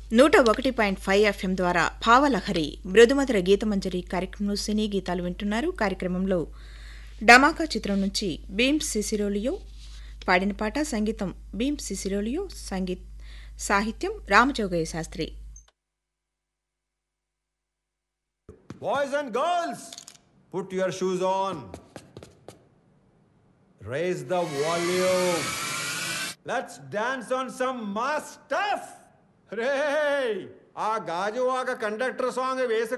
నూట ఒకటి point five FM ద్వారా భావలహరి మృదుమధుర గీతమంజరి కార్యక్రమంలో సినీ గీతాలు వింటున్నారు కార్యక్రమంలో డమాకా చిత్రం నుంచి భీమ్ సిసిరోలియో పాడిన పాట సంగీతం భీమ్ సిసిరోలియో సంగీత్ సాహిత్యం Ramajogayya Sastry Boys and girls, put your shoes on. Raise the volume. Let's dance on some mass stuff. రే ఆ గాజువాక కండక్టర్ సాంగ్ వేసుకు